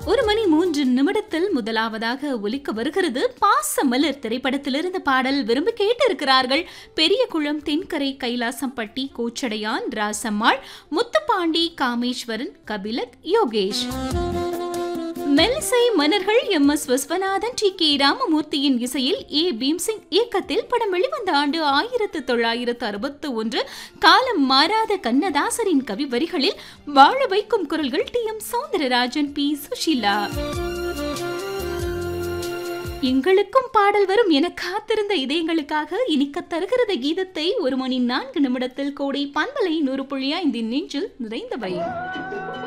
ஒரு மணி மூன்று நிமிடத்தில் முதலாவதாக ஒலிக்க வருகிறது பாசமலர் திரைப்படத்திலிருந்து பாடல் விரும்பி கேட்டிருக்கிறார்கள் பெரியகுளம் தென்கரை கைலாசம்பட்டி கோச்சடையான் ராசம்மாள் முத்துப்பாண்டி காமேஸ்வரன் கபிலத் யோகேஷ் மெல்லிசை மன்னர்கள் M S Viswanathan T K ராமமூர்த்தியின் இசையில் ஏ பீம்சிங் இயக்கத்தில் படம் வெளிவந்த ஆண்டு ஆயிரத்து தொள்ளாயிரத்து அறுபத்து ஒன்று காலம் மாறாத கண்ணதாசரின் கவி வரிகளில் வாழ வைக்கும் குரல்கள் T M Soundararajan P Susheela எங்களுக்கும் பாடல் வரும் என காத்திருந்த இதயங்களுக்காக இனிக்க தருகிறது கீதத்தை ஒரு மணி நான்கு நிமிடத்தில் கோடை பண்பலை நூறு புள்ளி ஐந்தின் நெஞ்சில் நிறைந்தவை